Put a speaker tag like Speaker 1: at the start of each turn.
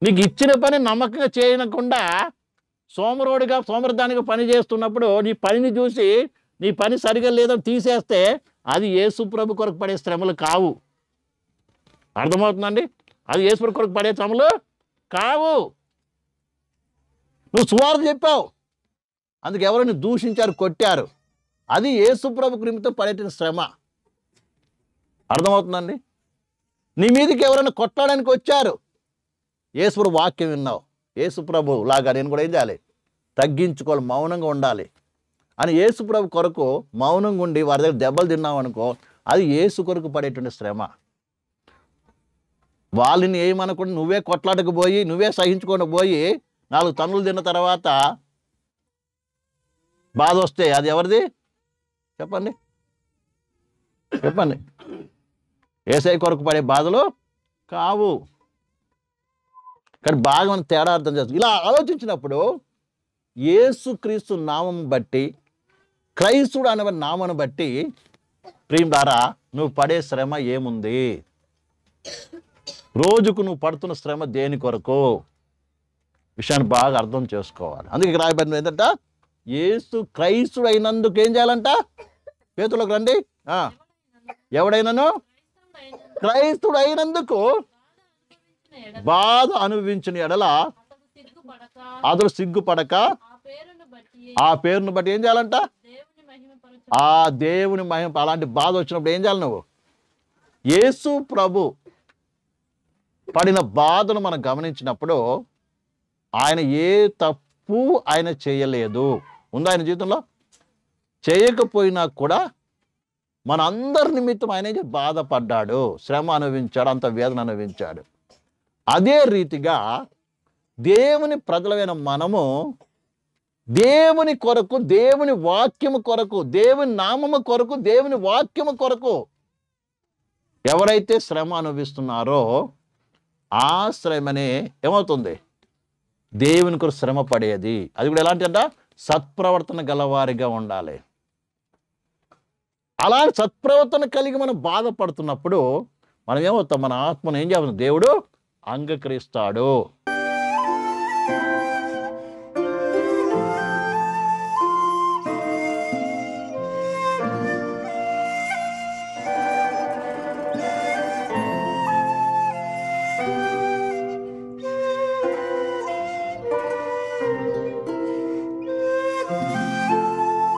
Speaker 1: నీకు ఇచ్చిన పని నమ్మకంగా చేయకుండా సోమరోడిగా సోమరదానిగా పని చేస్తున్నప్పుడు నీ పనిని చూసి నీ పని సరిగా లేదని తీసేస్తే అది యేసుప్రభు కొరకు పడే శ్రమలు కావు అర్థమవుతుందండి అది యేసుప్రభు కొరకు పడే శ్రమలు కావు నువ్వు సువార్త చెప్పావు అందుకు ఎవరిని దూషించారు కొట్టారు అది యేసుప్రభు నిమిత్తం పడేటిన శ్రమ అర్థమవుతుందండి నీ మీదకి ఎవరైనా కొట్టడానికి వచ్చారు యేసుప్రభు వాక్యం విన్నావు యేసుప్రభు లాగా నేను కూడా ఏం చేయాలి తగ్గించుకోవాలి మౌనంగా ఉండాలి అని యేసుప్రభు కొరకు మౌనంగా ఉండి వారి దగ్గర దెబ్బలు తిన్నావు అనుకో అది యేసు కొరకు పడేటువంటి శ్రమ వాళ్ళని ఏమనకుండా నువ్వే కొట్లాటకు పోయి నువ్వే సహించుకొని పోయి నాలుగు తన్నులు తిన్న తర్వాత బాధ వస్తే అది ఎవరిది చెప్పండి చెప్పండి ఏసై కొరకు పడే బాధలు కావు కానీ బాగా మనం తేడా అర్థం చేస్తాం ఇలా ఆలోచించినప్పుడు యేసుక్రీస్తు నామం బట్టి క్రైస్తుడు అనే నామను బట్టి ప్రియం ద్వారా నువ్వు పడే శ్రమ ఏముంది రోజుకు నువ్వు పడుతున్న శ్రమ దేని కొరకు విషయాన్ని బాగా అర్థం చేసుకోవాలి అందుకే ఇక్కడ రాయబడిన ఏంటంట యేసు క్రైస్తుడు అయినందుకు ఏం చేయాలంట పేతులకు రండి ఆ, ఎవడైనాను క్రైస్తుడు అయినందుకు బాధ అనుభవించిన ఎడల
Speaker 2: సిగ్గుపడక
Speaker 1: అతడు సిగ్గుపడక
Speaker 2: ఆ పేరును బట్టి
Speaker 1: ఆ పేరును బట్టి ఏం చేయాలంట
Speaker 2: దేవుని మహిమపరచు
Speaker 1: ఆ దేవుని మహిమ అలాంటి బాధ వచ్చినప్పుడు ఏం చేయాలి నువ్వు యేసు ప్రభు పడిన బాధను మనం గమనించినప్పుడు ఆయన ఏ తప్పు ఆయన చేయలేదు ఉందా ఆయన జీవితంలో చేయకపోయినా కూడా మన అందరి నిమిత్తం ఆయన ఏం చేశాడు? బాధపడ్డాడు శ్రమ అనుభవించాడు అంత వేదన అనుభవించాడు అదే రీతిగా దేవుని ప్రజలమైన మనము దేవుని కొరకు దేవుని వాక్యము కొరకు దేవుని నామము కొరకు దేవుని వాక్యము కొరకు ఎవరైతే శ్రమ అనుభవిస్తున్నారో ఆ శ్రమనే ఏమవుతుంది దేవుని కొరకు శ్రమ పడేది అది కూడా ఎలాంటి అంట సత్ప్రవర్తన గలవారిగా ఉండాలి అలాంటి సత్ప్రవర్తన కలిగి మనం బాధపడుతున్నప్పుడు మనం ఏమవుతాం మన ఆత్మను ఏం చేస్తాం దేవుడు అంగీకరిస్తాడు